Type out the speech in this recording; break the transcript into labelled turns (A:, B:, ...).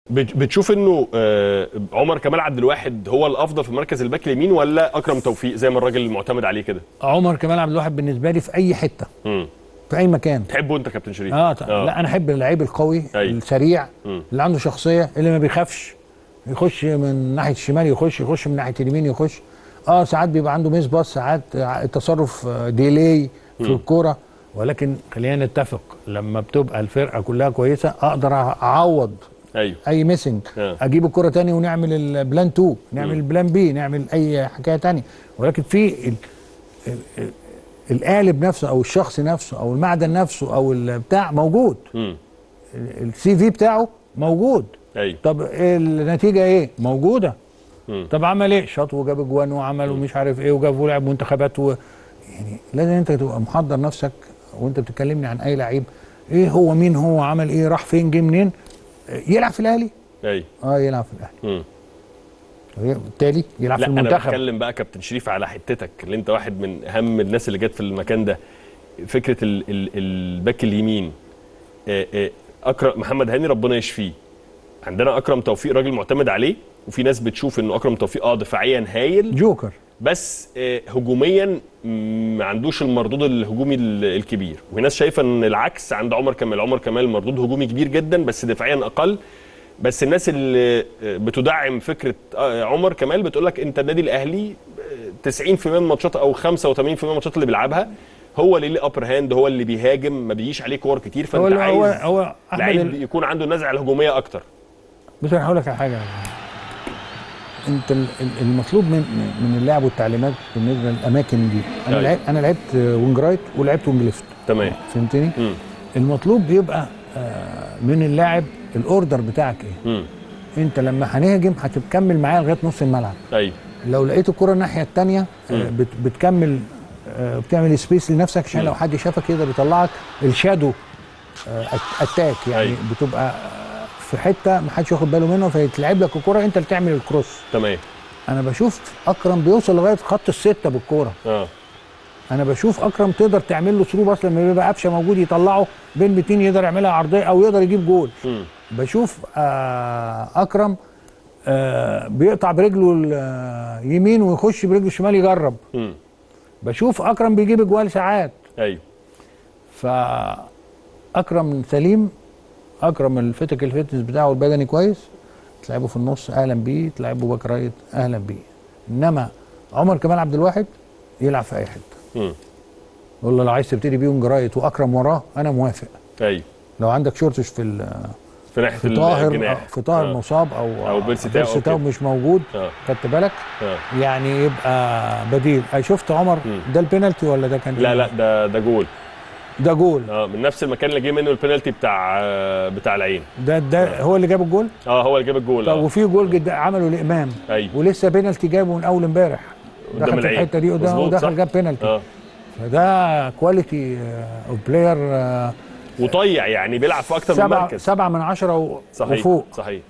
A: بت- بتشوف انه آه، عمر كمال عبد الواحد هو الافضل في مركز الباك اليمين ولا اكرم توفيق زي ما الراجل المعتمد عليه كده
B: عمر كمال عبد الواحد بالنسبه لي في اي حته
A: امم
B: في اي مكان
A: تحبه انت كابتن شريف
B: اه, طبعا. لا انا احب اللعيب القوي
A: أيوة.
B: السريع
A: مم.
B: اللي عنده شخصيه اللي ما بيخافش يخش من ناحيه الشمال يخش يخش من ناحيه اليمين يخش اه ساعات بيبقى عنده ميس باص ساعات آه، التصرف آه، ديلي في
A: مم.
B: الكوره ولكن خلينا نتفق لما بتبقى الفرقه كلها كويسه اقدر اعوض
A: ايوه
B: اي ميسنج
A: آه.
B: اجيب الكره تاني ونعمل البلان 2 نعمل البلان بي نعمل اي حكايه تانية ولكن في ال... ال... ال... القالب نفسه او الشخص نفسه او المعدن نفسه او البتاع موجود
A: امم
B: السي في بتاعه موجود
A: ايوه
B: طب النتيجه ايه موجوده
A: مم.
B: طب عمل ايه شاط وجاب اجوان وعمل ومش عارف ايه وجاب ولعب منتخبات و... يعني لازم انت تبقى محضر نفسك وانت بتكلمني عن اي لعيب ايه هو مين هو عمل ايه راح فين جه منين يلعب في الاهلي
A: ايوه
B: اه يلعب في الاهلي
A: امم
B: بالتالي يلعب في
A: لا انا
B: المنتخب
A: بتكلم بقى كابتن شريف على حتتك اللي انت واحد من اهم الناس اللي جت في المكان ده فكره ال ال الباك اليمين آه، آه، اكرم محمد هاني ربنا يشفيه عندنا اكرم توفيق راجل معتمد عليه وفي ناس بتشوف انه اكرم توفيق اه دفاعيا هايل
B: جوكر
A: بس آه، هجوميا مم، ما عندوش المردود الهجومي ال- الكبير وفي ناس شايفه ان العكس عند عمر كمال عمر كمال مردود هجومي كبير جدا بس دفاعيا اقل بس الناس اللي آه، بتدعم فكره آه، عمر كمال بتقول لك انت النادي الاهلي آه، 90% من الماتشات او 85% من الماتشات اللي بيلعبها هو اللي ليه ابر هاند هو اللي بيهاجم ما بيجيش عليه كور كتير
B: هو
A: فانت
B: هو
A: عايز
B: هو احمد
A: لعيب
B: ال-
A: يكون عنده النزعه الهجوميه اكتر
B: بس انا هقول لك على حاجه انت ال- ال- المطلوب من من اللاعب والتعليمات بالنسبه للاماكن دي انا
A: أيوة.
B: لعبت انا لعبت وينج رايت ولعبت وينج ليفت
A: تمام
B: فهمتني
A: مم.
B: المطلوب بيبقى آه، من اللاعب الاوردر بتاعك ايه
A: مم.
B: انت لما هنهجم هتكمل معايا لغايه نص الملعب
A: ايوه
B: لو لقيت الكره الناحيه الثانيه
A: مم.
B: بتكمل آه، بتعمل سبيس لنفسك عشان
A: مم.
B: لو حد شافك يقدر يطلعك الشادو آه، أت- اتاك يعني
A: أيوة.
B: بتبقى آه، في حته ما حدش واخد باله منه فيتلعب لك الكره انت اللي تعمل الكروس
A: تمام
B: انا بشوف اكرم بيوصل لغايه خط السته بالكوره
A: اه
B: انا بشوف اكرم تقدر تعمل له ثرو باص لما بيبقى قفشه موجود يطلعه بين 200 يقدر يعملها عرضيه او يقدر يجيب جول
A: مم.
B: بشوف آه اكرم آه بيقطع برجله اليمين ويخش برجله الشمال يجرب
A: مم.
B: بشوف اكرم بيجيب اجوال ساعات
A: ايوه
B: فاكرم سليم اكرم الفيتيكال فيتنس بتاعه البدني كويس تلعبه في النص اهلا بيه تلعبه باك رايت اهلا بيه انما عمر كمال عبد الواحد يلعب في اي حته
A: مم.
B: يقول له لو عايز تبتدي بيه وينج رايت واكرم وراه انا موافق
A: ايوه
B: لو عندك شورتش في ال-
A: في ناحيه
B: في طاهر
A: الجناح
B: في طاهر
A: آه.
B: مصاب او
A: أو بيرسي تاو أو
B: تاو
A: كده.
B: مش موجود
A: اه
B: خدت بالك
A: اه
B: يعني يبقى بديل أي شفت عمر
A: مم.
B: ده البينالتي ولا ده كان
A: لا لا ده ده جول
B: ده جول
A: اه من نفس المكان اللي جه منه البينالتي بتاع آه، بتاع العين
B: ده ده هو اللي جاب الجول
A: اه هو اللي جاب الجول
B: طب
A: اه
B: وفي جول جد عمله لامام
A: ايوه
B: ولسه بينالتي جابه من اول امبارح
A: قدام
B: دخل في
A: العين.
B: الحته دي قدام
A: مظبوط،
B: ودخل
A: صح.
B: جاب بينالتي
A: اه
B: فده كواليتي اوف بلاير
A: وطيع يعني بيلعب في اكتر من
B: سبعة
A: مركز
B: سبعة من عشرة و-
A: صحيح
B: وفوق
A: صحيح